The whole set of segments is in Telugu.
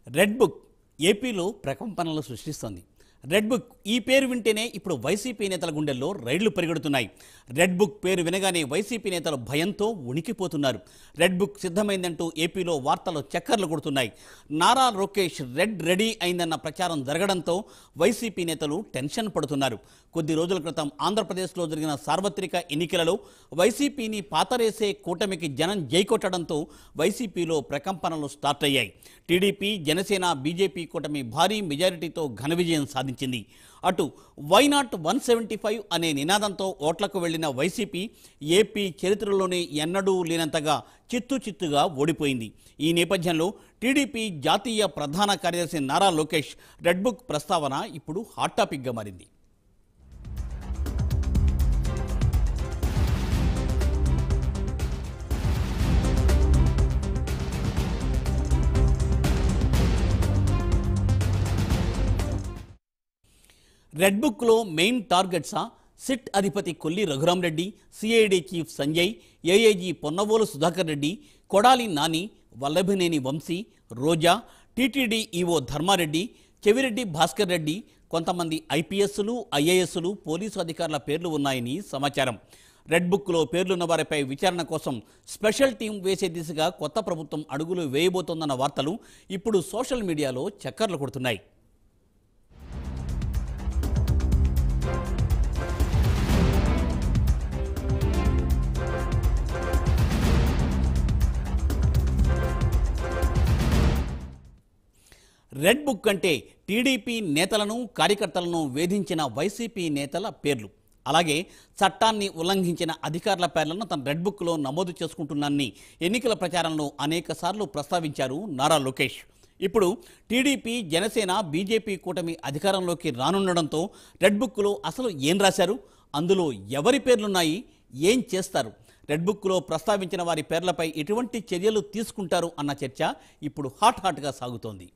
రెడ్ బుక్ ఏపీలో ప్రకంపనలు సృష్టిస్తోంది రెడ్ బుక్ ఈ పేరు వింటేనే ఇప్పుడు వైసీపీ నేతల గుండెల్లో రైళ్లు పరిగెడుతున్నాయి రెడ్ బుక్ పేరు వినగానే వైసీపీ నేతలు భయంతో ఉనికిపోతున్నారు రెడ్ బుక్ సిద్ధమైందంటూ ఏపీలో వార్తలు చక్కర్లు కొడుతున్నాయి నారా లోకేష్ రెడ్ రెడీ అయిందన్న ప్రచారం జరగడంతో వైసీపీ నేతలు టెన్షన్ పడుతున్నారు కొద్ది రోజుల క్రితం ఆంధ్రప్రదేశ్లో జరిగిన సార్వత్రిక ఎన్నికలలో వైసీపీని పాతరేసే కూటమికి జనం జైకొట్టడంతో వైసీపీలో ప్రకంపనలు స్టార్ట్ అయ్యాయి టీడీపీ జనసేన బీజేపీ కూటమి భారీ మెజారిటీతో ఘన విజయం సాధించింది అటు వైనాట్ వన్ సెవెంటీ ఫైవ్ అనే నినాదంతో ఓట్లకు వెళ్లిన వైసీపీ ఏపీ చరిత్రలోనే ఎన్నడూ లేనంతగా చిత్తు చిత్తుగా ఓడిపోయింది ఈ నేపథ్యంలో టీడీపీ జాతీయ ప్రధాన కార్యదర్శి నారా లోకేష్ రెడ్ బుక్ ప్రస్తావన ఇప్పుడు హాట్ టాపిక్గా మారింది రెడ్ బుక్లో మెయిన్ టార్గెట్సా సిట్ అధిపతి Kolli Raghuram Reddy CID chief Sanjay AIG Ponnavolu Sudhakar Reddy Kodali Nani Vallabhaneni Vamsi Roja TTD EO Dharma Reddy Chevireddy Bhaskar Reddy కొంతమంది ఐపీఎస్లు ఐఏఎస్లు పోలీసు అధికారుల పేర్లు ఉన్నాయని సమాచారం రెడ్ బుక్లో పేర్లున్న వారిపై విచారణ కోసం స్పెషల్ టీం వేసే దిశగా కొత్త ప్రభుత్వం అడుగులు వేయబోతోందన్న వార్తలు ఇప్పుడు సోషల్ మీడియాలో చక్కర్లు కొడుతున్నాయి రెడ్ బుక్ అంటే టీడీపీ నేతలను కార్యకర్తలను వేధించిన వైసీపీ నేతల పేర్లు అలాగే చట్టాన్ని ఉల్లంఘించిన అధికారుల పేర్లను తన రెడ్ బుక్లో నమోదు చేసుకుంటున్నానని ఎన్నికల ప్రచారంలో అనేక సార్లు ప్రస్తావించారు నారా లోకేష్ ఇప్పుడు టీడీపీ జనసేన బీజేపీ కూటమి అధికారంలోకి రానుండడంతో రెడ్ బుక్లో అసలు ఏం రాశారు అందులో ఎవరి పేర్లున్నాయి ఏం చేస్తారు రెడ్ బుక్లో ప్రస్తావించిన వారి పేర్లపై ఎటువంటి చర్యలు తీసుకుంటారు అన్న చర్చ ఇప్పుడు హాట్ హాట్గా సాగుతోంది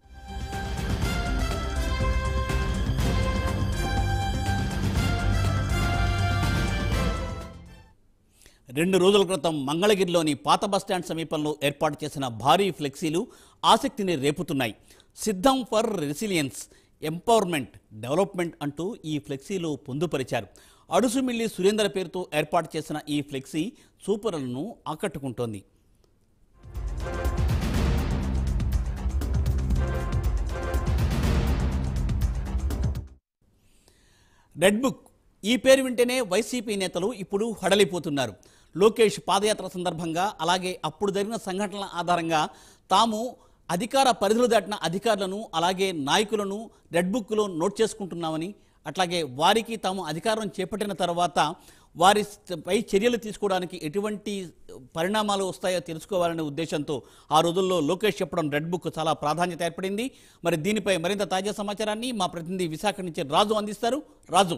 రెండు రోజుల క్రితం మంగళగిరిలోని పాత బస్టాండ్ సమీపంలో ఏర్పాటు చేసిన భారీ ఫ్లెక్సీలు ఆసక్తిని రేపుతున్నాయి సిద్ధం ఫర్ రెసిలియన్స్ ఎంపవర్మెంట్ డెవలప్మెంట్ అంటూ ఈ ఫ్లెక్సీలు పొందుపరిచారు అడుసుమిల్లి సురేందర్ పేరుతో ఏర్పాటు చేసిన ఈ ఫ్లెక్సీ చూపరులను ఆకట్టుకుంటోంది రెడ్ బుక్ ఈ పేరు వింటేనే వైసీపీ నేతలు ఇప్పుడు హడలిపోతున్నారు లోకేష్ పాదయాత్ర సందర్భంగా అలాగే అప్పుడు జరిగిన సంఘటనల ఆధారంగా తాము అధికార పరిధులు దాటిన అధికారులను అలాగే నాయకులను రెడ్ బుక్లో నోట్ చేసుకుంటున్నామని అట్లాగే వారికి తాము అధికారం చేపట్టిన తర్వాత వారి పై చర్యలు తీసుకోవడానికి ఎటువంటి పరిణామాలు వస్తాయో తెలుసుకోవాలనే ఉద్దేశంతో ఆ రోజుల్లో లోకేష్ చెప్పడం రెడ్ బుక్ చాలా ప్రాధాన్యత ఏర్పడింది మరి దీనిపై మరింత తాజా సమాచారాన్ని మా ప్రతినిధి విశాఖ నుంచి రాజు అందిస్తారు రాజు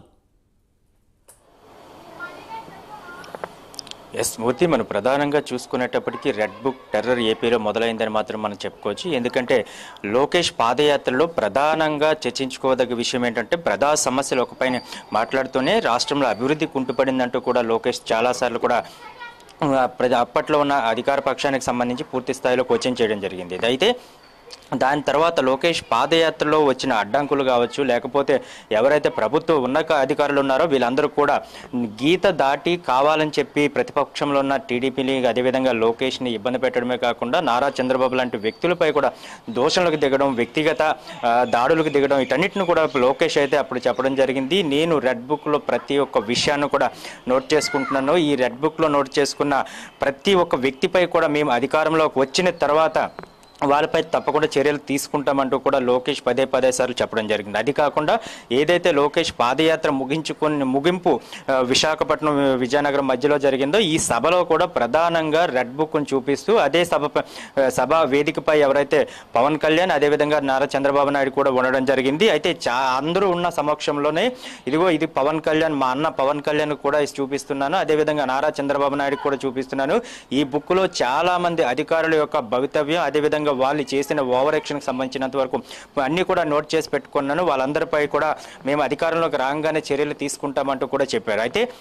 ఎస్ మూర్తి మనం ప్రధానంగా చూసుకునేటప్పటికీ రెడ్ బుక్ టెర్రర్ ఏపీలో మొదలైందని మాత్రం మనం చెప్పుకోవచ్చు ఎందుకంటే లోకేష్ పాదయాత్రలో ప్రధానంగా చర్చించుకోదగ్గ విషయం ఏంటంటే ప్రధా సమస్యలు ఒకపైన మాట్లాడుతూనే రాష్ట్రంలో అభివృద్ధి కుంటుపడిందంటూ కూడా లోకేష్ చాలాసార్లు కూడా ఆ, ప్రజా అప్పట్లో ఉన్న అధికార పక్షానికి సంబంధించి పూర్తి స్థాయిలో కోచింగ్ చేయడం జరిగింది ఇది అయితే దాని తర్వాత లోకేష్ పాదయాత్రలో వచ్చిన అడ్డంకులు కావచ్చు లేకపోతే ఎవరైతే ప్రభుత్వ ఉన్నత అధికారులు ఉన్నారో వీళ్ళందరూ కూడా గీత దాటి కావాలని చెప్పి ప్రతిపక్షంలో ఉన్న టీడీపీని అదేవిధంగా లోకేష్ని ఇబ్బంది పెట్టడమే కాకుండా నారా చంద్రబాబు లాంటి వ్యక్తులపై కూడా దోషణలకు దిగడం వ్యక్తిగత ఆ, దాడులకు దిగడం వీటన్నిటిని కూడా లోకేష్ అయితే అప్పుడు చెప్పడం జరిగింది నేను రెడ్ బుక్లో ప్రతి ఒక్క విషయాన్ని కూడా నోట్ చేసుకుంటున్నాను ఈ రెడ్ బుక్లో నోట్ చేసుకున్న ప్రతి ఒక్క వ్యక్తిపై కూడా మేము అధికారంలోకి వచ్చిన తర్వాత వాళ్ళపై తప్పకుండా చర్యలు తీసుకుంటామంటూ కూడా లోకేష్ పదే పదే సార్లు చెప్పడం జరిగింది అది కాకుండా ఏదైతే లోకేష్ పాదయాత్ర ముగించుకుని ముగింపు ఆ, విశాఖపట్నం విజయనగరం మధ్యలో జరిగిందో ఈ సభలో కూడా ప్రధానంగా రెడ్ బుక్ను చూపిస్తూ అదే సభ సభ వేదికపై ఎవరైతే పవన్ కళ్యాణ్ అదేవిధంగా నారా చంద్రబాబు నాయుడు కూడా ఉండడం జరిగింది అయితే చా అందరూ ఉన్న సమక్షంలోనే ఇదిగో ఇది పవన్ కళ్యాణ్ మా అన్న పవన్ కళ్యాణ్ కూడా ఇది చూపిస్తున్నాను అదేవిధంగా నారా చంద్రబాబు నాయుడు కూడా చూపిస్తున్నాను ఈ బుక్లో చాలా మంది అధికారుల యొక్క భవితవ్యం అదేవిధంగా వాళ్ళు చేసిన ఓవర్ యాక్షన్కి సంబంధించినంత వరకు అన్ని కూడా నోట్ చేసి పెట్టుకున్నాను వాళ్ళందరిపై కూడా మేము అధికారంలోకి రాగానే చర్యలు తీసుకుంటామంటూ కూడా చెప్పారు అయితే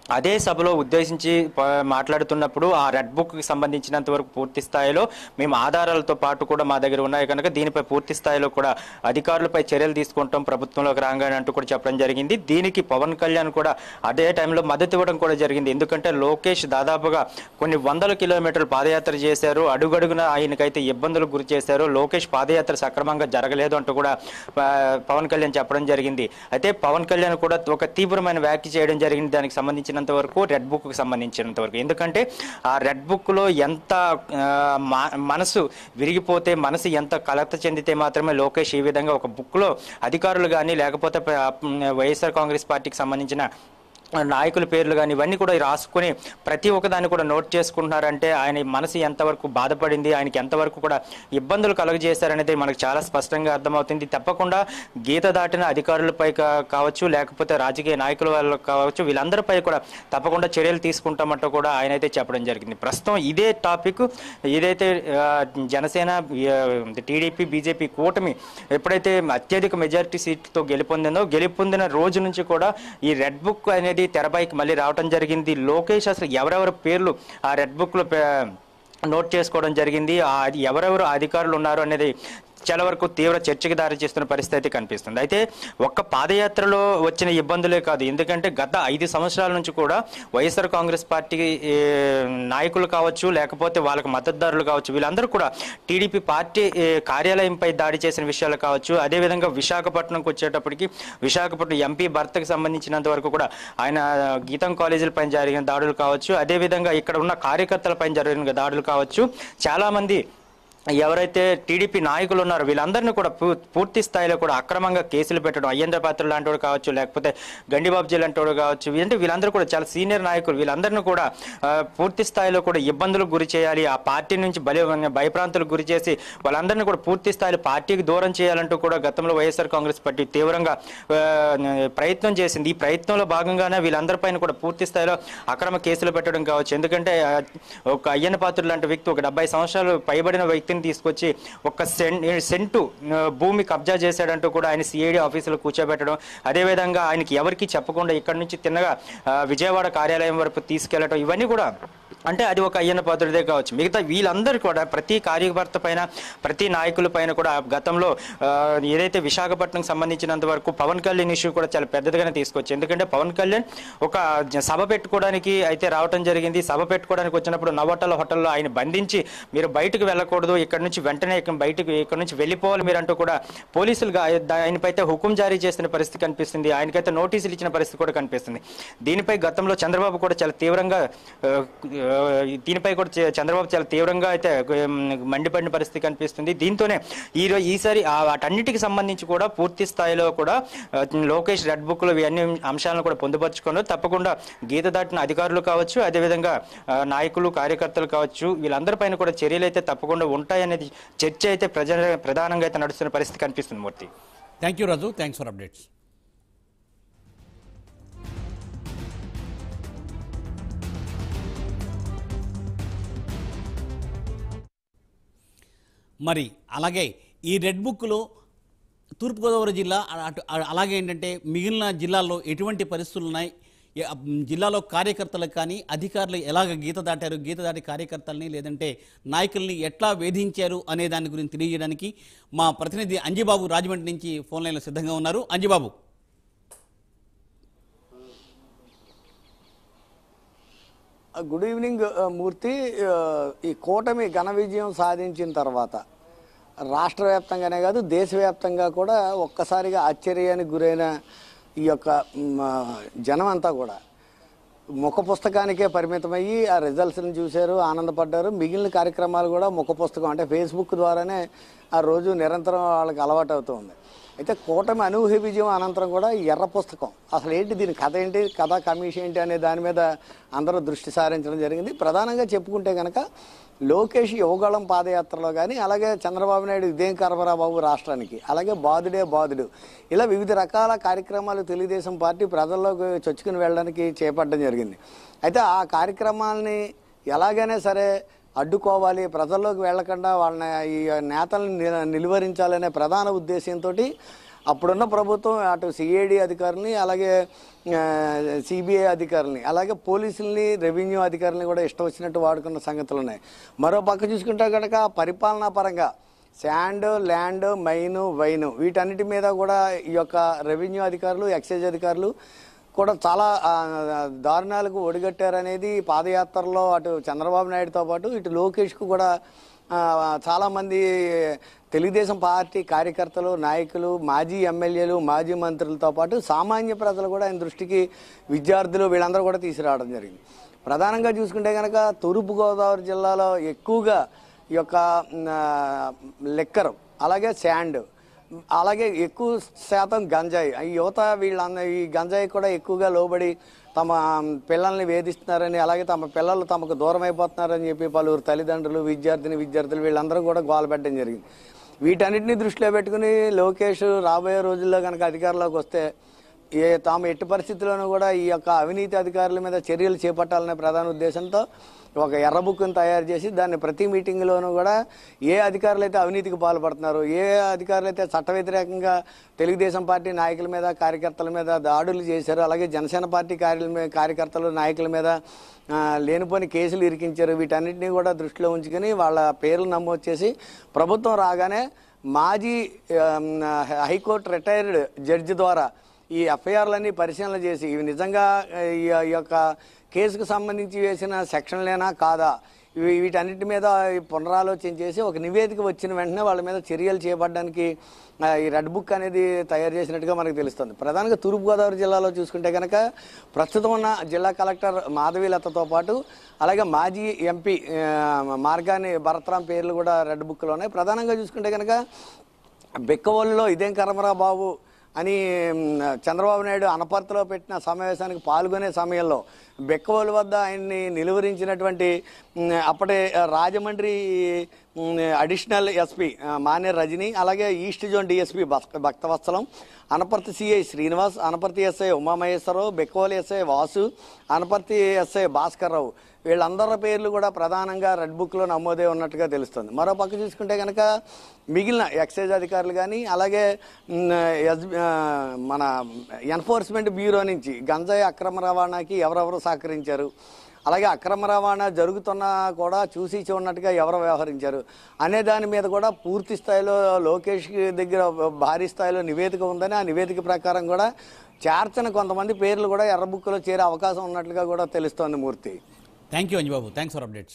అదే సభలో ఉద్దేశించి ప- మాట్లాడుతున్నప్పుడు ఆ రెడ్ బుక్ కి సంబంధించినంత వరకు పూర్తి స్థాయిలో మేము ఆధారాలతో పాటు కూడా మా దగ్గర ఉన్నాయి కనుక దీనిపై పూర్తి స్థాయిలో కూడా అధికారులపై చర్యలు తీసుకుంటాం ప్రభుత్వంలోకి రాగానే అంటూ కూడా చెప్పడం జరిగింది దీనికి పవన్ కళ్యాణ్ కూడా అదే టైంలో మద్దతు ఇవ్వడం కూడా జరిగింది ఎందుకంటే లోకేష్ దాదాపుగా కొన్ని వందల కిలోమీటర్లు పాదయాత్ర చేశారు అడుగడుగున ఆయనకైతే ఇబ్బందులు గురి చేశారు లోకేష్ పాదయాత్ర సక్రమంగా జరగలేదు అంటూ కూడా ఆ, పవన్ కళ్యాణ్ చెప్పడం జరిగింది అయితే పవన్ కళ్యాణ్ కూడా ఒక తీవ్రమైన వ్యాఖ్య చేయడం జరిగింది దానికి సంబంధించినంత వరకు రెడ్ బుక్ కి సంబంధించినంత వరకు ఎందుకంటే ఆ రెడ్ బుక్ లో ఎంత ఆ, మా- మనసు విరిగిపోతే మనసు ఎంత కలత చెందితే మాత్రమే లోకేష్ ఈ విధంగా ఒక బుక్ లో అధికారులు కానీ లేకపోతే ప- వైఎస్ఆర్ కాంగ్రెస్ పార్టీకి సంబంధించిన నాయకుల పేర్లు కానీ ఇవన్నీ కూడా రాసుకుని ప్రతి ఒక్కదాన్ని కూడా నోట్ చేసుకుంటున్నారంటే ఆయన మనసు ఎంతవరకు బాధపడింది ఆయనకి ఎంతవరకు కూడా ఇబ్బందులు కలుగజేశారనేది మనకు చాలా స్పష్టంగా అర్థమవుతుంది తప్పకుండా గీత దాటిన అధికారులపై కా- కావచ్చు లేకపోతే రాజకీయ నాయకుల వాళ్ళకు కావచ్చు వీళ్ళందరిపై కూడా తప్పకుండా చర్యలు తీసుకుంటామంటూ కూడా ఆయన అయితే చెప్పడం జరిగింది ప్రస్తుతం ఇదే టాపిక్ ఏదైతే ఆ, జనసేన టీడీపీ బీజేపీ కూటమి ఎప్పుడైతే అత్యధిక మెజారిటీ సీట్లతో గెలుపొందిందో గెలుపొందిన రోజు నుంచి కూడా ఈ రెడ్ బుక్ అనేది తెరపైకి మళ్ళీ రావడం జరిగింది లోకేష్ అసలు ఎవరెవరి పేర్లు ఆ రెడ్ బుక్లో నోట్ చేసుకోవడం జరిగింది ఆ అది ఎవరెవరు అధికారులు ఉన్నారు అనేది చాలా వరకు తీవ్ర చర్చకి దారి చేస్తున్న పరిస్థితి అయితే కనిపిస్తుంది అయితే ఒక్క పాదయాత్రలో వచ్చిన ఇబ్బందులే కాదు ఎందుకంటే గత ఐదు సంవత్సరాల నుంచి కూడా వైఎస్ఆర్ కాంగ్రెస్ పార్టీ ఏ, నాయకులు కావచ్చు లేకపోతే వాళ్ళకి మద్దతుదారులు కావచ్చు వీళ్ళందరూ కూడా టీడీపీ పార్టీ ఏ, కార్యాలయంపై దాడి చేసిన విషయాలు కావచ్చు అదేవిధంగా విశాఖపట్నంకి వచ్చేటప్పటికి విశాఖపట్నం ఎంపీ భర్తకు సంబంధించినంత వరకు కూడా ఆయన గీతం కాలేజీల పైన జరిగిన దాడులు కావచ్చు అదేవిధంగా ఇక్కడ ఉన్న కార్యకర్తల పైన జరిగిన దాడులు కావచ్చు చాలా మంది ఎవరైతే టీడీపీ నాయకులు ఉన్నారో వీళ్ళందరినీ కూడా పూ- పూర్తి స్థాయిలో కూడా అక్రమంగా కేసులు పెట్టడం అయ్యేంద్ర పాత్ర లాంటి వాడు కావచ్చు లేకపోతే గండిబాబుజీ లాంటి వాడు కావచ్చు అంటే వీళ్ళందరూ కూడా చాలా సీనియర్ నాయకులు వీళ్ళందరినీ కూడా ఆ, పూర్తి స్థాయిలో కూడా ఇబ్బందులకు గురి చేయాలి ఆ పార్టీ నుంచి బలి భయప్రాంతులకు గురి చేసి వాళ్ళందరినీ కూడా పూర్తి స్థాయిలో పార్టీకి దూరం చేయాలంటూ కూడా గతంలో వైఎస్ఆర్ కాంగ్రెస్ పార్టీ తీవ్రంగా ఆ, ప్రయత్నం చేసింది ఈ ప్రయత్నంలో భాగంగానే వీళ్ళందరిపైన కూడా పూర్తి స్థాయిలో అక్రమ కేసులు పెట్టడం కావచ్చు ఎందుకంటే ఆ, ఒక అయ్యన్న పాత్రుడు లాంటి వ్యక్తి ఒక డెబ్బై సంవత్సరాలు పైబడిన వ్యక్తిని తీసుకొచ్చి ఒక సెన్ సెంటు ఆ, భూమి కబ్జా చేశాడంటూ కూడా ఆయన సిఐడి ఆఫీసులో కూర్చోబెట్టడం అదేవిధంగా ఆయనకి ఎవరికి చెప్పకుండా ఇక్కడ నుంచి తిన్నగా ఆ, విజయవాడ కార్యాలయం వరకు తీసుకెళ్లడం ఇవన్నీ కూడా అంటే అది ఒక అయ్యన్న పాత్రుడిదే కావచ్చు మిగతా వీళ్ళందరూ కూడా ప్రతి కార్యకర్త పైన ప్రతి నాయకుల పైన కూడా గతంలో ఆ, ఏదైతే విశాఖపట్నం సంబంధించినంత వరకు పవన్ కళ్యాణ్ ఇష్యూ కూడా చాలా పెద్దదిగానే తీసుకొచ్చి ఎందుకంటే పవన్ కళ్యాణ్ ఒక జ- సభ పెట్టుకోవడానికి అయితే రావటం జరిగింది సభ పెట్టుకోవడానికి వచ్చినప్పుడు నవోటల హోటల్లో ఆయన బంధించి మీరు బయటకు వెళ్ళకూడదు ఇక్కడ నుంచి వెంటనే ఇక్కడ బయటకు ఇక్కడ నుంచి వెళ్ళిపోవాలి మీరు అంటూ కూడా పోలీసులు గా- దా- ఆయనపైతే హుకుం జారీ చేసిన పరిస్థితి కనిపిస్తుంది ఆయనకైతే నోటీసులు ఇచ్చిన పరిస్థితి కూడా కనిపిస్తుంది దీనిపై గతంలో చంద్రబాబు కూడా చాలా తీవ్రంగా ఆ, ఆ, దీనిపై కూడా చ- చంద్రబాబు చాలా తీవ్రంగా అయితే ఉమ్, మండిపడిన పరిస్థితి కనిపిస్తుంది దీంతోనే ఈ రో- ఈసారి ఆ వాటన్నిటికి సంబంధించి కూడా పూర్తి స్థాయిలో కూడా ఆ, లోకేష్ రెడ్ బుక్ లో ఇవన్నీ అంశాలను కూడా పొందుపరుచుకున్నారు తప్పకుండా గీత దాటిన అధికారులు కావచ్చు అదేవిధంగా ఆ, నాయకులు కార్యకర్తలు కావచ్చు వీళ్ళందరిపైన కూడా చర్యలు అయితే తప్పకుండా ఉంటాయనేది చర్చ అయితే ప్రజ ప్రధానంగా అయితే నడుస్తున్న పరిస్థితి కనిపిస్తుంది Murthy thank you Raju thanks for updates మరి అలాగే ఈ రెడ్ బుక్లో తూర్పుగోదావరి జిల్లా అ- అటు అ- అలాగే ఏంటంటే మిగిలిన జిల్లాల్లో ఎటువంటి పరిస్థితులు ఉన్నాయి ఏ- అ- మ్, జిల్లాలో కార్యకర్తలకు కానీ అధికారులు ఎలాగ గీత దాటారు గీత దాటి కార్యకర్తల్ని లేదంటే నాయకుల్ని ఎట్లా వేధించారు అనే దాని గురించి తెలియజేయడానికి మా ప్రతినిధి అంజిబాబు రాజమండ్రి నుంచి ఫోన్ లైన్లో సిద్ధంగా ఉన్నారు అంజిబాబు గుడ్ ఈవినింగ్ ఆ, మూర్తి ఆ, ఈ కూటమి ఘన విజయం సాధించిన తర్వాత రాష్ట్ర వ్యాప్తంగానే కాదు దేశవ్యాప్తంగా కూడా ఒక్కసారిగా ఆశ్చర్యానికి గురైన ఈ యొక్క మ్, ఆ, జనం అంతా కూడా ముఖ పుస్తకానికే పరిమితమయ్యి ఆ రిజల్ట్స్ని చూశారు ఆనందపడ్డారు మిగిలిన కార్యక్రమాలు కూడా ముఖ పుస్తకం అంటే ఫేస్బుక్ ద్వారానే ఆ రోజు నిరంతరం వాళ్ళకి అలవాటు అవుతుంది అయితే కూటమి అనూహ్య విజయం అనంతరం కూడా ఈ ఎర్ర పుస్తకం అసలు ఏంటి దీని కథ ఏంటి కథ కమిషన్ ఏంటి అనే దాని మీద అందరూ దృష్టి సారించడం జరిగింది ప్రధానంగా చెప్పుకుంటే కనుక లోకేష్ యువగళం పాదయాత్రలో కానీ అలాగే చంద్రబాబు నాయుడు ఇదేం కరవరా బాబు రాష్ట్రానికి అలాగే బాధుడే బాధుడు ఇలా వివిధ రకాల కార్యక్రమాలు తెలుగుదేశం పార్టీ ప్రజల్లోకి చొచ్చుకుని వెళ్ళడానికి చేపట్టడం జరిగింది అయితే ఆ కార్యక్రమాలని ఎలాగైనా సరే అడ్డుకోవాలి ప్రజల్లోకి వెళ్లకుండా వాళ్ళని ఈ నేతలను నిల- నిలువరించాలనే ప్రధాన ఉద్దేశంతో అప్పుడున్న ప్రభుత్వం అటు సిఐడి అధికారులని అలాగే సిబిఐ అధికారులని అలాగే పోలీసుల్ని రెవెన్యూ అధికారులని కూడా ఇష్టం వచ్చినట్టు వాడుకున్న సంగతులు ఉన్నాయి మరో పక్క చూసుకుంటే కనుక పరిపాలనా పరంగా శాండ్ ల్యాండ్ మైన్ వైన్ వీటన్నిటి మీద కూడా ఈ యొక్క రెవెన్యూ అధికారులు ఎక్సైజ్ అధికారులు కూడా చాలా ఆ, దారుణాలకు ఒడిగట్టారనేది పాదయాత్రలో అటు చంద్రబాబు నాయుడుతో పాటు ఇటు లోకేష్కు కూడా ఆ, చాలామంది తెలుగుదేశం పార్టీ కార్యకర్తలు నాయకులు మాజీ ఎమ్మెల్యేలు మాజీ మంత్రులతో పాటు సామాన్య ప్రజలు కూడా ఆయన దృష్టికి విద్యార్థులు వీళ్ళందరూ కూడా తీసుకురావడం జరిగింది ప్రధానంగా చూసుకుంటే కనుక తూర్పుగోదావరి జిల్లాలో ఎక్కువగా ఈ యొక్క లెక్కర్ అలాగే శాండ్ అలాగే ఎక్కువ శాతం గంజాయి ఈ యువత వీళ్ళంద ఈ గంజాయి కూడా ఎక్కువగా లోబడి తమ పిల్లల్ని వేధిస్తున్నారని అలాగే తమ పిల్లలు తమకు దూరం అయిపోతున్నారని చెప్పి పలువురు తల్లిదండ్రులు విద్యార్థిని విద్యార్థులు వీళ్ళందరూ కూడా గోల పెట్టడం జరిగింది వీటన్నిటిని దృష్టిలో పెట్టుకుని లోకేష్ రాబోయే రోజుల్లో కనుక అధికారంలోకి వస్తే ఏ తాము ఎట్టి పరిస్థితుల్లోనూ కూడా ఈ యొక్క అవినీతి అధికారుల మీద చర్యలు చేపట్టాలనే ప్రధాన ఉద్దేశంతో ఒక ఎర్ర బుక్ను తయారు చేసి దాన్ని ప్రతి మీటింగ్లోనూ కూడా ఏ అధికారులు అయితే అవినీతికి పాల్పడుతున్నారు ఏ అధికారులు అయితే చట్ట వ్యతిరేకంగా తెలుగుదేశం పార్టీ నాయకుల మీద కార్యకర్తల మీద దాడులు చేశారు అలాగే జనసేన పార్టీ కార్యాల మీద కార్యకర్తలు నాయకుల మీద ఆ, లేనిపోని కేసులు ఇరికించారు వీటన్నిటిని కూడా దృష్టిలో ఉంచుకొని వాళ్ళ పేర్లు నమోదు చేసి ప్రభుత్వం రాగానే మాజీ ఆమ్, హైకోర్టు రిటైర్డ్ జడ్జి ద్వారా ఈ ఎఫ్ఐఆర్లన్నీ పరిశీలన చేసి ఇవి నిజంగా ఆ, ఈ ఈ యొక్క కేసుకు సంబంధించి వేసిన సెక్షన్లేనా కాదా ఇవి వీటన్నిటి మీద ఈ పునరాలోచన చేసి ఒక నివేదిక వచ్చిన వెంటనే వాళ్ళ మీద చర్యలు చేపట్టడానికి ఆ, ఈ రెడ్ బుక్ అనేది తయారు చేసినట్టుగా మనకు తెలుస్తుంది ప్రధానంగా తూర్పుగోదావరి జిల్లాలో చూసుకుంటే కనుక ప్రస్తుతం ఉన్న జిల్లా కలెక్టర్ మాధవీలతతో పాటు అలాగే మాజీ ఎంపీ ఆ, మార్గాని భరత్రాం పేర్లు కూడా రెడ్ బుక్లో ఉన్నాయి ప్రధానంగా చూసుకుంటే కనుక బెక్కవోలులో ఇదేం కర్మరా బాబు అని మ్, చంద్రబాబు నాయుడు అనపర్తిలో పెట్టిన సమావేశానికి పాల్గొనే సమయంలో బెక్కవోలు వద్ద ఆయన్ని నిలువరించినటువంటి మ్, అప్పటి రాజమండ్రి మ్, అడిషనల్ ఎస్పీ ఆ, మానే రజని అలాగే east zone DSP Bhaktavatsalam Anaparthi CI Srinivas Anaparthi SI Umamaheswara Rao Bekkavolu SI Vasu Anaparthi SI Bhaskar Rao వీళ్ళందరి పేర్లు కూడా ప్రధానంగా రెడ్ బుక్లో నమోదే ఉన్నట్టుగా తెలుస్తుంది మరో పక్క చూసుకుంటే కనుక మిగిలిన ఎక్సైజ్ అధికారులు కానీ అలాగే మ్, ఎస్ ఆ, మన ఎన్ఫోర్స్మెంట్ బ్యూరో నుంచి గంజాయి అక్రమ రవాణాకి ఎవరెవరు సహకరించారు అలాగే అక్రమ రవాణా జరుగుతున్నా కూడా చూసి చూడనట్టుగా ఎవరు వ్యవహరించారు అనే దాని మీద కూడా పూర్తి స్థాయిలో లోకేష్ దగ్గర భారీ స్థాయిలో నివేదిక ఉందని ఆ నివేదిక ప్రకారం కూడా చేర్చని కొంతమంది పేర్లు కూడా ఎర్ర బుక్లో చేరే అవకాశం ఉన్నట్లుగా కూడా తెలుస్తోంది Murthy thank you Anjababu thanks for updates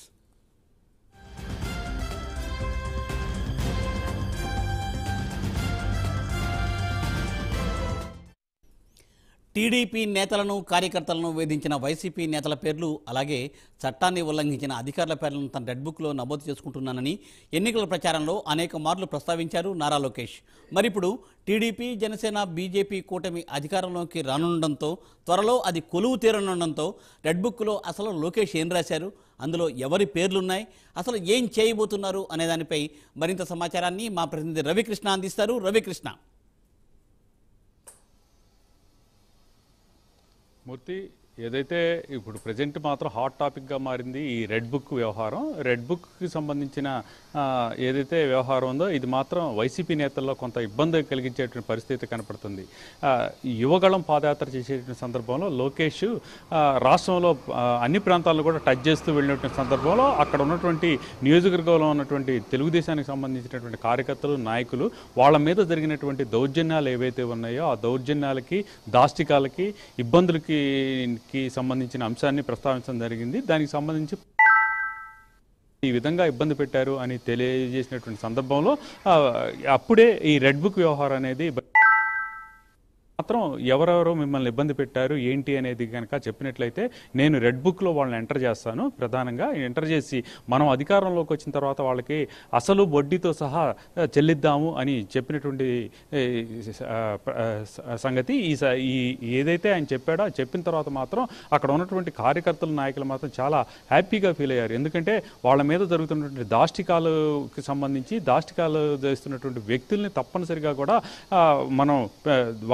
TDP నేతలను కార్యకర్తలను వేధించిన వైసీపీ నేతల పేర్లు అలాగే చట్టాన్ని ఉల్లంఘించిన అధికారుల పేర్లను తన రెడ్ బుక్లో నమోదు చేసుకుంటున్నానని ఎన్నికల ప్రచారంలో అనేక మార్లు ప్రస్తావించారు నారా లోకేష్ మరిప్పుడు టీడీపీ జనసేన బీజేపీ కూటమి అధికారంలోకి రానుండడంతో త్వరలో అది కొలువు తీరనుండడంతో రెడ్ బుక్లో అసలు లోకేష్ ఏం రాశారు అందులో ఎవరి పేర్లున్నాయి అసలు ఏం చేయబోతున్నారు అనే దానిపై మరింత సమాచారాన్ని మా ప్రతినిధి రవికృష్ణ అందిస్తారు రవికృష్ణ మూర్తి ఏదైతే ఇప్పుడు ప్రజెంట్ మాత్రం హాట్ టాపిక్గా మారింది ఈ రెడ్ బుక్ వ్యవహారం రెడ్ బుక్కి సంబంధించిన ఆ, ఏదైతే వ్యవహారం ఉందో ఇది మాత్రం వైసీపీ నేతల్లో కొంత ఇబ్బంది కలిగించేటువంటి పరిస్థితి కనపడుతుంది ఆ, ఈ యువగళం పాదయాత్ర చేసేటువంటి సందర్భంలో లోకేష్ ఆ, రాష్ట్రంలో ఆ, అన్ని ప్రాంతాలను కూడా టచ్ చేస్తూ వెళ్ళినటువంటి సందర్భంలో అక్కడ ఉన్నటువంటి నియోజకవర్గంలో ఉన్నటువంటి తెలుగుదేశానికి సంబంధించినటువంటి కార్యకర్తలు నాయకులు వాళ్ళ మీద జరిగినటువంటి దౌర్జన్యాలు ఏవైతే ఉన్నాయో ఆ దౌర్జన్యాలకి దాష్టికాలకి ఇబ్బందులకి కి సంబంధించిన అంశాన్ని ప్రస్తావించడం జరిగింది దానికి సంబంధించి ఈ విధంగా ఇబ్బంది పెట్టారు అని తెలియజేసినటువంటి సందర్భంలో ఆ, అప్పుడే ఈ రెడ్ బుక్ వ్యవహారం అనేది బ- మాత్రం ఎవరెవరో మిమ్మల్ని ఇబ్బంది పెట్టారు ఏంటి అనేది కనుక చెప్పినట్లయితే నేను రెడ్ బుక్లో వాళ్ళని ఎంటర్ చేస్తాను ప్రధానంగా ఎంటర్ చేసి మనం అధికారంలోకి వచ్చిన తర్వాత వాళ్ళకి అసలు వడ్డీతో సహా ఆ, చెల్లిద్దాము అని చెప్పినటువంటి ఏ, ఆ, ప్ర- ఆ, స- సంగతి ఈ స- ఈ ఏదైతే ఆయన చెప్పాడో అది చెప్పిన తర్వాత మాత్రం అక్కడ ఉన్నటువంటి కార్యకర్తలు నాయకులు మాత్రం చాలా హ్యాపీగా ఫీల్ అయ్యారు ఎందుకంటే వాళ్ళ మీద జరుగుతున్నటువంటి దాష్టికాలకు సంబంధించి దాష్టికాలు చేస్తున్నటువంటి వ్యక్తుల్ని తప్పనిసరిగా కూడా ఆ, మనం ఆ, వాళ్ళని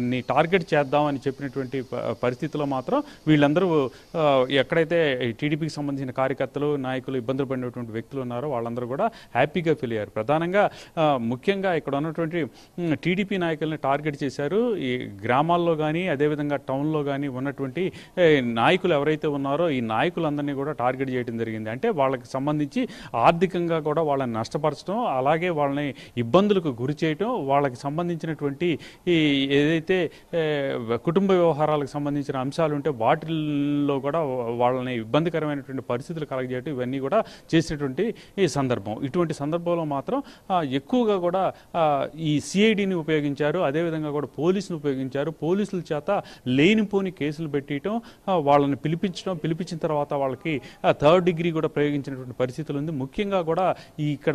ని టార్గెట్ చేద్దామని చెప్పినటువంటి ప- పరిస్థితిలో మాత్రం వీళ్ళందరూ ఆ, ఎక్కడైతే టీడీపీకి సంబంధించిన కార్యకర్తలు నాయకులు ఇబ్బందులు పడినటువంటి వ్యక్తులు ఉన్నారో వాళ్ళందరూ కూడా హ్యాపీగా ఫీల్ అయ్యారు ప్రధానంగా ఆ, ముఖ్యంగా ఇక్కడ ఉన్నటువంటి మ్, టీడీపీ నాయకుల్ని టార్గెట్ చేశారు ఈ గ్రామాల్లో కానీ అదేవిధంగా టౌన్లో కానీ ఉన్నటువంటి ఏ, నాయకులు ఎవరైతే ఉన్నారో ఈ నాయకులందరినీ కూడా టార్గెట్ చేయడం జరిగింది అంటే వాళ్ళకి సంబంధించి ఆర్థికంగా కూడా వాళ్ళని నష్టపరచడం అలాగే వాళ్ళని ఇబ్బందులకు గురి చేయటం వాళ్ళకి సంబంధించినటువంటి ఈ ఏదైతే ఏ, కుటుంబ వ్యవహారాలకు సంబంధించిన అంశాలు ఉంటే వాటిల్లో కూడా వాళ్ళని ఇబ్బందికరమైనటువంటి పరిస్థితులు కలగజేయటం ఇవన్నీ కూడా చేసినటువంటి ఈ సందర్భం ఇటువంటి సందర్భంలో మాత్రం ఆ, ఎక్కువగా కూడా ఆ, ఈ సిఐడిని ఉపయోగించారు అదేవిధంగా కూడా పోలీసులు ఉపయోగించారు పోలీసుల చేత లేనిపోని కేసులు పెట్టడం వాళ్ళని పిలిపించడం పిలిపించిన తర్వాత వాళ్ళకి థర్డ్ డిగ్రీ కూడా ప్రయోగించినటువంటి పరిస్థితులు ఉంది ముఖ్యంగా కూడా ఈ ఇక్కడ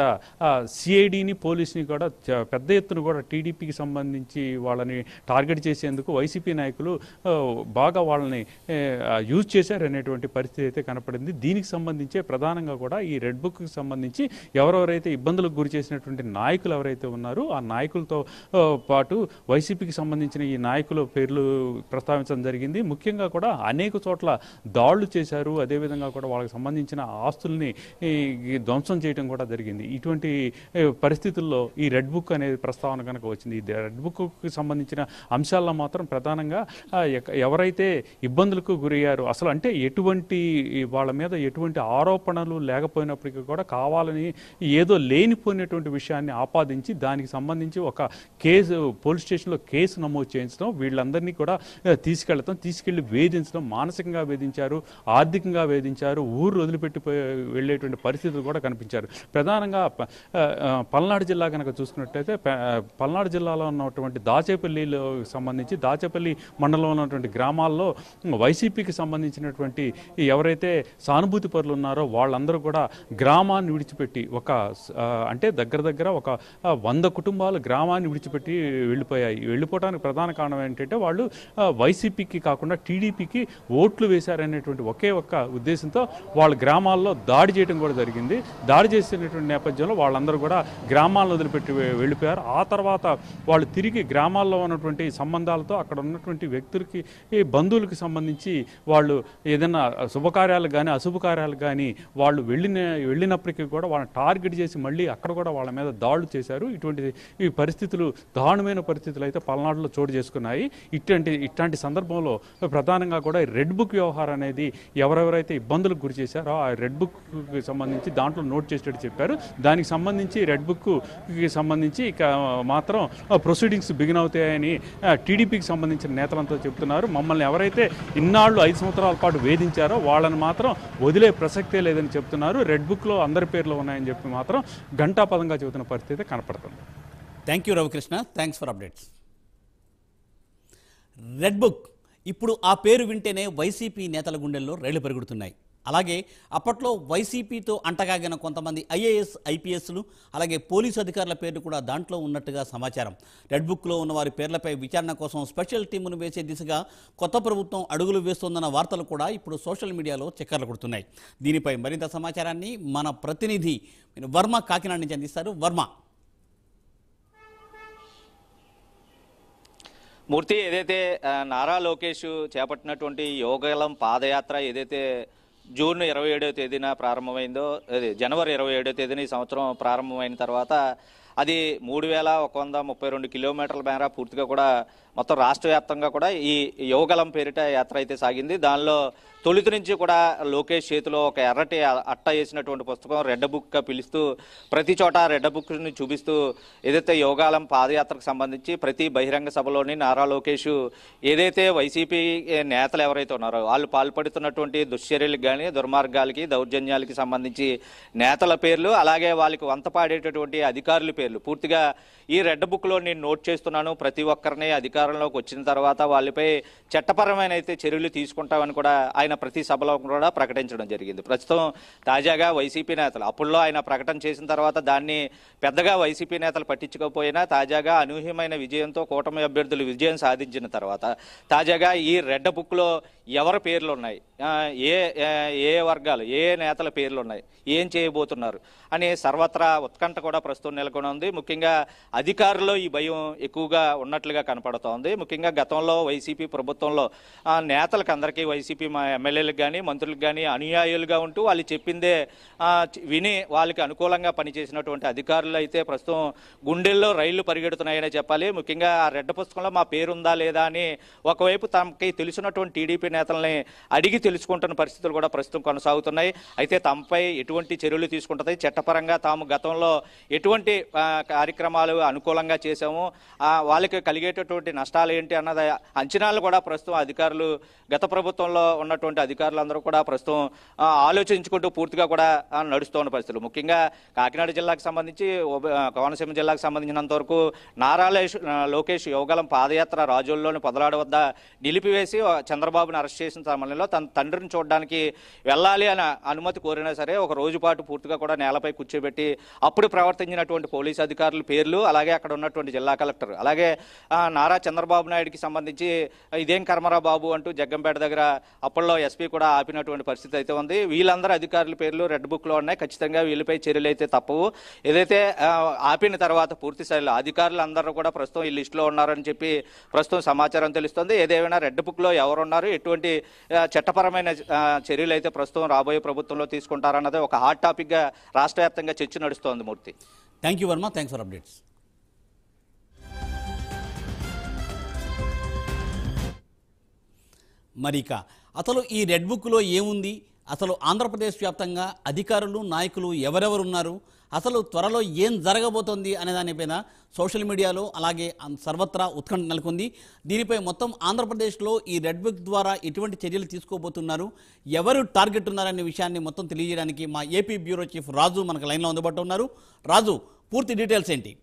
సిఐడిని పోలీసుని కూడా చ- పెద్ద ఎత్తున కూడా టీడీపీకి సంబంధించి వాళ్ళని టార్గెట్ చేసేందుకు వైసీపీ నాయకులు ఆ, బాగా వాళ్ళని యూజ్ చేశారు అనేటువంటి పరిస్థితి అయితే కనపడింది దీనికి సంబంధించే ప్రధానంగా కూడా ఈ రెడ్ బుక్కి సంబంధించి ఎవరెవరైతే ఇబ్బందులకు గురి చేసినటువంటి నాయకులు ఎవరైతే ఉన్నారో ఆ నాయకులతో ఆ, పాటు వైసీపీకి సంబంధించిన ఈ నాయకుల పేర్లు ప్రస్తావించడం జరిగింది ముఖ్యంగా కూడా అనేక చోట్ల దాడులు చేశారు అదేవిధంగా కూడా వాళ్ళకి సంబంధించిన ఆస్తుల్ని ఈ, ఈ ధ్వంసం చేయడం కూడా జరిగింది ఇటువంటి ఏ, పరిస్థితుల్లో ఈ రెడ్ బుక్ అనేది ప్రస్తావన కనుక వచ్చింది ఈ రెడ్ బుక్కి సంబంధించిన అంశాల్లో మాత్రం ప్రధానంగా ఆ, ఎక- ఎవరైతే ఇబ్బందులకు గురయ్యారు అసలు అంటే ఎటువంటి ఈ వాళ్ళ మీద ఎటువంటి ఆరోపణలు లేకపోయినప్పటికీ కూడా కావాలని ఏదో లేనిపోయినటువంటి విషయాన్ని ఆపాదించి దానికి సంబంధించి ఒక కేసు పోలీస్ స్టేషన్లో కేసు నమోదు చేయించడం వీళ్ళందరినీ కూడా ఆ, తీసుకెళ్లడం తీసుకెళ్లి వేధించడం మానసికంగా వేధించారు ఆర్థికంగా వేధించారు ఊరు వదిలిపెట్టి పోయి- వెళ్ళేటువంటి పరిస్థితులు కూడా కనిపించారు ప్రధానంగా ప- ఆ, ఆ, పల్నాడు జిల్లా కనుక చూసుకున్నట్టయితే ప- ఆ, పల్నాడు జిల్లాలో ఉన్నటువంటి దాచేపల్లిలో సంబంధించి దాచేపల్లి మండలంలో ఉన్నటువంటి గ్రామాల్లో వైసీపీకి సంబంధించినటువంటి ఈ ఎవరైతే సానుభూతి పరులు ఉన్నారో వాళ్ళందరూ కూడా గ్రామాన్ని విడిచిపెట్టి ఒక ఆ, అంటే దగ్గర దగ్గర ఒక ఆ, వంద కుటుంబాలు గ్రామాన్ని విడిచిపెట్టి వెళ్ళిపోయాయి వెళ్ళిపోవడానికి ప్రధాన కారణం ఏంటంటే వాళ్ళు ఆ, వైసీపీకి కాకుండా టీడీపీకి ఓట్లు వేశారనేటువంటి ఒకే ఒక్క ఉద్దేశంతో వాళ్ళ గ్రామాల్లో దాడి చేయడం కూడా జరిగింది దాడి చేసినటువంటి నేపథ్యంలో వాళ్ళందరూ కూడా గ్రామాలను వదిలిపెట్టి వె- వెళ్ళిపోయారు ఆ తర్వాత వాళ్ళు తిరిగి గ్రామాల్లో ఉన్నటువంటి సంబంధాలతో అక్కడ ఉన్నటువంటి వ్యక్తులకి ఈ బంధువులకి సంబంధించి వాళ్ళు ఏదైనా శుభకార్యాలు కానీ అశుభకార్యాలు కానీ వాళ్ళు వెళ్ళిన వెళ్ళినప్పటికీ కూడా వాళ్ళని టార్గెట్ చేసి మళ్ళీ అక్కడ కూడా వాళ్ళ మీద దాడులు చేశారు ఇటువంటి ఈ పరిస్థితులు దారుణమైన పరిస్థితులు అయితే పల్నాడులో చోటు చేసుకున్నాయి ఇట్లాంటి ఇట్లాంటి సందర్భంలో ప్రధానంగా కూడా ఈ రెడ్ బుక్ వ్యవహారం అనేది ఎవరెవరైతే ఇబ్బందులకు గురి చేశారో ఆ రెడ్ బుక్కి సంబంధించి దాంట్లో నోట్ చేసేటట్టు చెప్పారు దానికి సంబంధించి రెడ్ బుక్కి సంబంధించి ఇక మాత్రం ప్రొసీడింగ్స్ బిగిన్ అవుతాయని టీడీపీకి సంబంధించిన నేతలంతా చెప్తున్నారు మమ్మల్ని ఎవరైతే ఇన్నాళ్ళు ఐదు సంవత్సరాల పాటు వేధించారో వాళ్ళని మాత్రం వదిలే ప్రసక్తే లేదని చెప్తున్నారు రెడ్ బుక్లో అందరి పేర్లు ఉన్నాయని చెప్పి మాత్రం ఘంటాపదంగా చెబుతున్న పరిస్థితి కనపడుతుంది thank you Ravikrishna thanks for updates red book ఇప్పుడు ఆ పేరు వింటేనే వైసీపీ నేతల గుండెల్లో రైళ్లు పెరుగుతున్నాయి అలాగే అప్పట్లో వైసీపీతో అంటగాగిన కొంతమంది ఐఏఎస్ ఐపీఎస్లు అలాగే పోలీసు అధికారుల పేర్లు కూడా దాంట్లో ఉన్నట్టుగా సమాచారం రెడ్ బుక్లో ఉన్న వారి పేర్లపై విచారణ కోసం స్పెషల్ టీమును వేసే దిశగా కొత్త ప్రభుత్వం అడుగులు వేస్తోందన్న వార్తలు కూడా ఇప్పుడు సోషల్ మీడియాలో చక్కర్లు కొడుతున్నాయి దీనిపై మరింత సమాచారాన్ని మన ప్రతినిధి వర్మ కాకినాడ నుంచి అందిస్తారు వర్మ మూర్తి ఏదైతే ఆ, నారా లోకేష్ చేపట్టినటువంటి యోగలం పాదయాత్ర ఏదైతే జూన్ ఇరవై ఏడవ తేదీన ప్రారంభమైందో అదే జనవరి ఇరవై ఏడవ తేదీన ఈ సంవత్సరం ప్రారంభమైన తర్వాత అది మూడు వేల ఒక వంద ముప్పై రెండు కిలోమీటర్ల మేర పూర్తిగా కూడా మొత్తం రాష్ట్ర వ్యాప్తంగా కూడా ఈ యోగలం పేరిట యాత్ర అయితే సాగింది దానిలో తొలుత నుంచి కూడా లోకేష్ చేతిలో ఒక ఎర్రటి అట్ట వేసినటువంటి పుస్తకం రెడ్ బుక్గా పిలుస్తూ ప్రతి చోట రెడ్ బుక్ని చూపిస్తూ ఏదైతే యోగాలం పాదయాత్రకు సంబంధించి ప్రతి బహిరంగ సభలోని నారా లోకేష్ ఏదైతే వైసీపీ నేతలు ఎవరైతే ఉన్నారో వాళ్ళు పాల్పడుతున్నటువంటి దుశ్చర్యలకు కానీ దుర్మార్గాలకి దౌర్జన్యాలకి సంబంధించి నేతల పేర్లు అలాగే వాళ్ళకి వంతపాడేటటువంటి అధికారుల పేర్లు పూర్తిగా ఈ రెడ్ బుక్లో నేను నోట్ చేస్తున్నాను ప్రతి ఒక్కరిని అధికారంలోకి వచ్చిన తర్వాత వాళ్ళపై చట్టపరమైన అయితే చర్యలు తీసుకుంటామని కూడా ఆయన ప్రతి సభలో కూడా ప్రకటించడం జరిగింది ప్రస్తుతం తాజాగా వైసీపీ నేతలు అప్పుల్లో ఆయన ప్రకటన చేసిన తర్వాత దాన్ని పెద్దగా వైసీపీ నేతలు పట్టించుకోకపోయినా తాజాగా అనూహ్యమైన విజయంతో కూటమి అభ్యర్థులు విజయం సాధించిన తర్వాత తాజాగా ఈ రెడ్ బుక్లో ఎవరి పేర్లు ఉన్నాయి ఆ, ఏ ఏ- ఏ వర్గాలు ఏ నేతల పేర్లు ఉన్నాయి ఏం చేయబోతున్నారు అని సర్వత్రా ఉత్కంఠ కూడా ప్రస్తుతం నెలకొని ఉంది ముఖ్యంగా అధికారుల్లో ఈ భయం ఎక్కువగా ఉన్నట్లుగా కనపడుతోంది ముఖ్యంగా గతంలో వైసీపీ ప్రభుత్వంలో ఆ, నేతలకు అందరికీ వైసీపీ మా ఎమ్మెల్యేలకు కానీ మంత్రులకు కానీ అనుయాయులుగా ఉంటూ వాళ్ళు చెప్పిందే ఆ, చి- విని వాళ్ళకి అనుకూలంగా పనిచేసినటువంటి అధికారులు అయితే ప్రస్తుతం గుండెల్లో రైళ్లు పరిగెడుతున్నాయనే చెప్పాలి ముఖ్యంగా ఆ రెడ్ పుస్తకంలో మా పేరుందా లేదా అని ఒకవైపు తమకి తెలిసినటువంటి టీడీపీ నేతల్ని అడిగి తెలుసుకుంటున్న పరిస్థితులు కూడా ప్రస్తుతం కొనసాగుతున్నాయి అయితే తమపై ఎటువంటి చర్యలు తీసుకుంటుంది చట్టపరంగా తాము గతంలో ఎటువంటి ఆ, కార్యక్రమాలు అనుకూలంగా చేశాము ఆ, వాళ్ళకి కలిగేటటువంటి నష్టాలు ఏంటి అన్నది అంచనాలు కూడా ప్రస్తుతం అధికారులు గత ప్రభుత్వంలో ఉన్నటువంటి అధికారులందరూ కూడా ప్రస్తుతం ఆ, ఆలోచించుకుంటూ పూర్తిగా కూడా ఆ, నడుస్తున్న పరిస్థితులు ముఖ్యంగా కాకినాడ జిల్లాకు సంబంధించి ఉభ- ఆ, కోనసీమ జిల్లాకు సంబంధించినంత వరకు నారా లేష్- ఆ, లోకేష్ యోగలం పాదయాత్ర రాజుల్లోని పొదలాడ వద్ద నిలిపివేసి ఆ, చంద్రబాబును అరెస్ట్ చేసిన సమయంలో తన తండ్రిని చూడడానికి వెళ్ళాలి అని అనుమతి కోరినా సరే ఒక రోజు పాటు పూర్తిగా కూడా నేలపై కూర్చోబెట్టి అప్పుడు ప్రవర్తించినటువంటి పోలీసు అధికారుల పేర్లు అలాగే అక్కడ ఉన్నటువంటి జిల్లా కలెక్టర్ అలాగే ఆ, నారా చంద్రబాబు నాయుడికి సంబంధించి ఇదేం కర్మరా బాబు అంటూ జగ్గంపేట దగ్గర అప్పట్లో ఎస్పీ కూడా ఆపినటువంటి పరిస్థితి అయితే ఉంది వీళ్ళందరూ అధికారుల పేర్లు రెడ్ బుక్ లో ఉన్నాయి ఖచ్చితంగా వీళ్ళపై చర్యలు అయితే తప్పవు ఏదైతే ఆ, ఆపిన తర్వాత పూర్తి స్థాయిలో అధికారులు అందరూ కూడా ప్రస్తుతం ఈ లిస్టులో ఉన్నారని చెప్పి ప్రస్తుతం సమాచారం తెలుస్తుంది ఏదేమైనా రెడ్ బుక్ లో ఎవరున్నారు ఎటువంటి ఆ, చట్టపరమైన ఆ, చర్యలు అయితే ప్రస్తుతం రాబోయే ప్రభుత్వంలో తీసుకుంటారన్నది ఒక హాట్ టాపిక్ గా రాష్ట్ర వ్యాప్తంగా చర్చ నడుస్తోంది Murthy thank you Varma thanks for updates మరి ఇక అసలు ఈ రెడ్ బుక్లో ఏముంది అసలు ఆంధ్రప్రదేశ్ వ్యాప్తంగా అధికారులు నాయకులు ఎవరెవరు ఉన్నారు అసలు త్వరలో ఏం జరగబోతోంది అనే దానిపైన సోషల్ మీడియాలో అలాగే అన్- సర్వత్రా ఉత్కంఠ నెలకొంది దీనిపై మొత్తం ఆంధ్రప్రదేశ్లో ఈ రెడ్ బుక్ ద్వారా ఎటువంటి చర్యలు తీసుకోబోతున్నారు ఎవరు టార్గెట్ ఉన్నారనే విషయాన్ని మొత్తం తెలియజేయడానికి మా ఏపీ బ్యూరో చీఫ్ రాజు మనకు లైన్లో అందుబాటులో ఉన్నారు రాజు పూర్తి డీటెయిల్స్ ఏంటి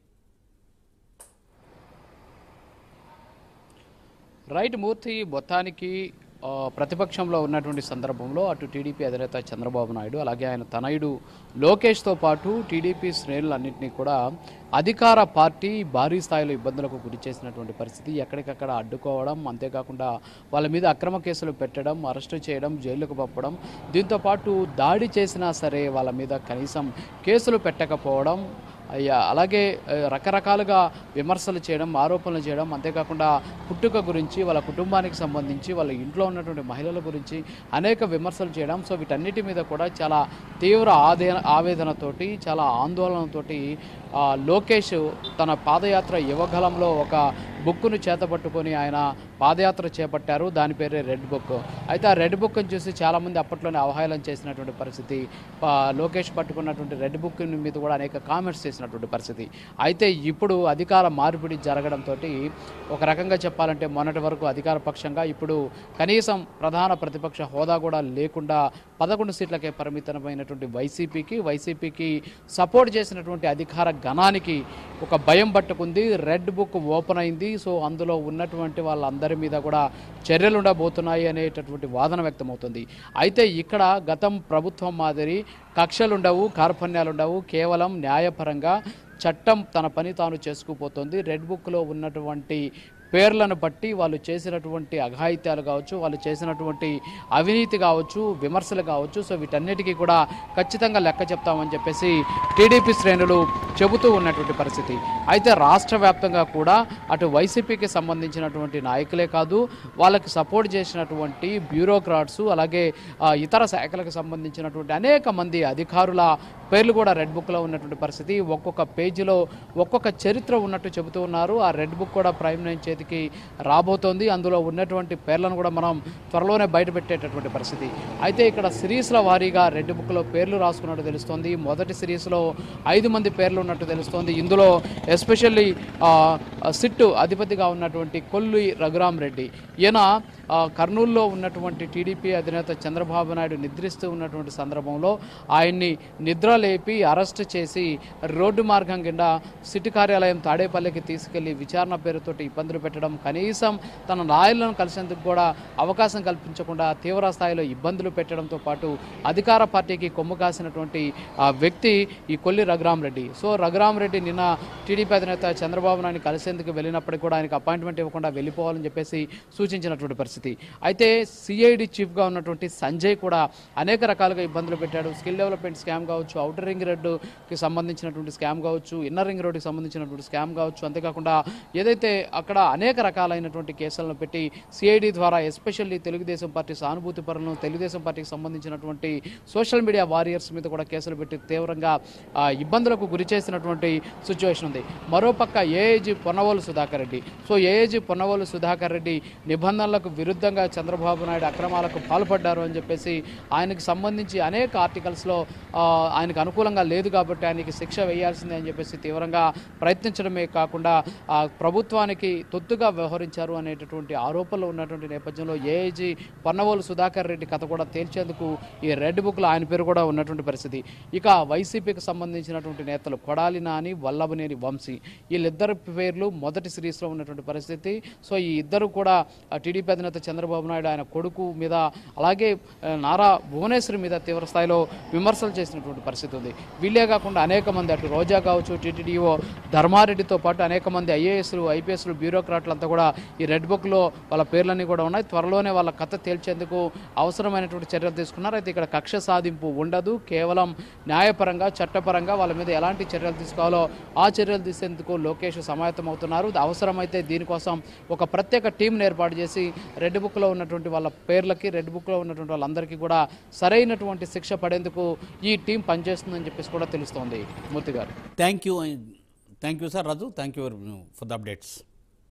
రైట్ మూర్తి మొత్తానికి ఆ, ప్రతిపక్షంలో ఉన్నటువంటి సందర్భంలో అటు టీడీపీ అధినేత చంద్రబాబు నాయుడు అలాగే ఆయన తనయుడు లోకేష్తో పాటు టీడీపీ శ్రేణులన్నింటినీ కూడా అధికార పార్టీ భారీ స్థాయిలో ఇబ్బందులకు గురి చేసినటువంటి పరిస్థితి ఎక్కడికక్కడ అడ్డుకోవడం అంతేకాకుండా వాళ్ళ మీద అక్రమ కేసులు పెట్టడం అరెస్టు చేయడం జైలుకు పంపడం దీంతో పాటు దాడి చేసినా సరే వాళ్ళ మీద కనీసం కేసులు పెట్టకపోవడం అయ్యా అలాగే ఆ, రకరకాలుగా విమర్శలు చేయడం ఆరోపణలు చేయడం అంతేకాకుండా పుట్టుక గురించి వాళ్ళ కుటుంబానికి సంబంధించి వాళ్ళ ఇంట్లో ఉన్నటువంటి మహిళల గురించి అనేక విమర్శలు చేయడం సో వీటన్నిటి మీద కూడా చాలా తీవ్ర ఆదే ఆవేదనతోటి చాలా ఆందోళనతోటి ఆ, లోకేష్ తన పాదయాత్ర యువగలంలో ఒక బుక్కును చేతపట్టుకొని ఆయన పాదయాత్ర చేపట్టారు దాని పేరే రెడ్ బుక్ అయితే ఆ రెడ్ బుక్ని చూసి చాలామంది అప్పట్లోనే అవహేళన చేసినటువంటి పరిస్థితి ఆ, లోకేష్ పట్టుకున్నటువంటి రెడ్ బుక్ మీద కూడా అనేక కామెంట్స్ చేసినటువంటి పరిస్థితి అయితే ఇప్పుడు అధికార మార్పిడి జరగడంతో ఒక రకంగా చెప్పాలంటే మొన్నటి వరకు అధికార పక్షంగా ఇప్పుడు కనీసం ప్రధాన ప్రతిపక్ష హోదా కూడా లేకుండా పదకొండు సీట్లకే పరిమితమైనటువంటి వైసీపీకి వైసీపీకి సపోర్ట్ చేసినటువంటి అధికార గణానికి ఒక భయం పట్టుకుంది రెడ్ బుక్ ఓపెన్ అయింది సో అందులో ఉన్నటువంటి వాళ్ళందరి మీద కూడా చర్యలు ఉండబోతున్నాయి అనేటటువంటి వాదన వ్యక్తమవుతుంది అయితే ఇక్కడ గతం ప్రభుత్వం మాదిరి కక్షలు ఉండవు కార్పణ్యాలు ఉండవు కేవలం న్యాయపరంగా చట్టం తన పని తాను చేసుకుపోతుంది రెడ్ బుక్లో ఉన్నటువంటి పేర్లను బట్టి వాళ్ళు చేసినటువంటి అఘాయిత్యాలు కావచ్చు వాళ్ళు చేసినటువంటి అవినీతి కావచ్చు విమర్శలు కావచ్చు సో వీటన్నిటికీ కూడా ఖచ్చితంగా లెక్క చెప్తామని చెప్పేసి టీడీపీ శ్రేణులు చెబుతూ ఉన్నటువంటి పరిస్థితి అయితే రాష్ట్ర వ్యాప్తంగా కూడా అటు వైసీపీకి సంబంధించినటువంటి నాయకులే కాదు వాళ్ళకి సపోర్ట్ చేసినటువంటి బ్యూరోక్రాట్స్ అలాగే ఆ, ఇతర శాఖలకు సంబంధించినటువంటి అనేక మంది అధికారుల పేర్లు కూడా రెడ్ బుక్లో ఉన్నటువంటి పరిస్థితి ఒక్కొక్క పేజీలో ఒక్కొక్క చరిత్ర ఉన్నట్టు చెబుతూ ఉన్నారు ఆ రెడ్ బుక్ కూడా ప్రైమ్ నైన్ చేతికి రాబోతోంది అందులో ఉన్నటువంటి పేర్లను కూడా మనం త్వరలోనే బయటపెట్టేటటువంటి పరిస్థితి అయితే ఇక్కడ సిరీస్ల వారీగా రెడ్ బుక్లో పేర్లు రాసుకున్నట్టు తెలుస్తోంది మొదటి సిరీస్లో ఐదు మంది పేర్లు ఉన్నట్టు తెలుస్తోంది ఇందులో ఎస్పెషల్లీ సిట్టు అధిపతిగా ఉన్నటువంటి కొల్లు రఘురాం రెడ్డి ఈయన ఆ, కర్నూలులో ఉన్నటువంటి టీడీపీ అధినేత చంద్రబాబు నాయుడు నిద్రిస్తూ ఉన్నటువంటి సందర్భంలో ఆయన్ని నిద్ర లేపి అరెస్ట్ చేసి రోడ్డు మార్గం కింద సిటీ కార్యాలయం తాడేపల్లికి తీసుకెళ్లి విచారణ పేరుతోటి ఇబ్బందులు పెట్టడం కనీసం తన నాయకులను కలిసేందుకు కూడా అవకాశం కల్పించకుండా తీవ్ర స్థాయిలో ఇబ్బందులు పెట్టడంతో పాటు అధికార పార్టీకి కొమ్ము కాసినటువంటి ఆ వ్యక్తి ఈ కొల్లి రఘురాం రెడ్డి సో రఘురాం రెడ్డి నిన్న టీడీపీ అధినేత చంద్రబాబు నాయుడు కలిసే చేసేందుకు వెళ్ళినప్పటికీ కూడా ఆయనకు అపాయింట్మెంట్ ఇవ్వకుండా వెళ్ళిపోవాలని చెప్పేసి సూచించినటువంటి పరిస్థితి అయితే సిఐడి చీఫ్గా ఉన్నటువంటి సంజయ్ కూడా అనేక రకాలుగా ఇబ్బందులు పెట్టాడు స్కిల్ డెవలప్మెంట్ స్కామ్ కావచ్చు అవుటర్ రింగ్ రోడ్డుకి సంబంధించినటువంటి స్కామ్ కావచ్చు ఇన్నర్ రింగ్ రోడ్డుకి సంబంధించినటువంటి స్కామ్ కావచ్చు అంతేకాకుండా ఏదైతే అక్కడ అనేక రకాలైనటువంటి కేసులను పెట్టి సిఐడి ద్వారా ఎస్పెషల్లీ తెలుగుదేశం పార్టీ సానుభూతి పరులను తెలుగుదేశం పార్టీకి సంబంధించినటువంటి సోషల్ మీడియా వారియర్స్ మీద కూడా కేసులు పెట్టి తీవ్రంగా ఆ, ఇబ్బందులకు గురి చేసినటువంటి సిచ్యువేషన్ ఉంది మరోపక్క AAG Ponnavolu Sudhakar Reddy so AAG Ponnavolu Sudhakar Reddy నిబంధనలకు విరుద్ధంగా చంద్రబాబు నాయుడు అక్రమాలకు పాల్పడ్డారు అని చెప్పేసి ఆయనకు సంబంధించి అనేక ఆర్టికల్స్లో ఆ, ఆయనకు అనుకూలంగా లేదు కాబట్టి ఆయనకి శిక్ష వేయాల్సిందే అని చెప్పేసి తీవ్రంగా ప్రయత్నించడమే కాకుండా ఆ ప్రభుత్వానికి తొత్తుగా వ్యవహరించారు అనేటటువంటి ఆరోపణలు ఉన్నటువంటి నేపథ్యంలో ఏఐజీ పొన్నవోలు సుధాకర్ రెడ్డి కథ కూడా తేల్చేందుకు ఈ రెడ్ బుక్లో ఆయన పేరు కూడా ఉన్నటువంటి పరిస్థితి ఇక వైసీపీకి సంబంధించినటువంటి నేతలు కొడాలి నాని వల్లభనేని వంశీ వీళ్ళిద్దరు పేర్లు మొదటి సిరీస్లో ఉన్నటువంటి పరిస్థితి సో ఈ ఇద్దరు కూడా ఆ, టీడీపీ అధినేత చంద్రబాబు నాయుడు ఆయన కొడుకు మీద అలాగే ఆ, నారా భువనేశ్వరి మీద తీవ్ర స్థాయిలో విమర్శలు చేసినటువంటి పరిస్థితి ఉంది వీళ్ళే కాకుండా అనేక మంది అటు రోజా కావచ్చు టీటీడీఓ ధర్మారెడ్డితో పాటు అనేక మంది ఐఏఎస్లు ఐపీఎస్లు బ్యూరోక్రాట్లు అంతా కూడా ఈ రెడ్ బుక్లో వాళ్ళ పేర్లన్నీ కూడా ఉన్నాయి త్వరలోనే వాళ్ళ కథ తేల్చేందుకు అవసరమైనటువంటి చర్యలు తీసుకున్నారు అయితే ఇక్కడ కక్ష సాధింపు ఉండదు కేవలం న్యాయపరంగా చట్టపరంగా వాళ్ళ మీద ఎలాంటి చర్యలు తీసుకోవాలో ఆ చర్యలు తీసేందుకు లోకేష్ సమాయత్తం అవుతున్నారు అవసరమైతే దీనికోసం ఒక ప్రత్యేక టీంను ఏర్పాటు చేసి రెడ్ బుక్లో ఉన్నటువంటి వాళ్ళ పేర్లకి రెడ్ బుక్లో ఉన్నటువంటి వాళ్ళందరికీ కూడా సరైనటువంటి శిక్ష పడేందుకు ఈ టీం పనిచేస్తుందని చెప్పేసి కూడా తెలుస్తోంది మూర్తి గారు thank you thank you sir Raju thank you for the updates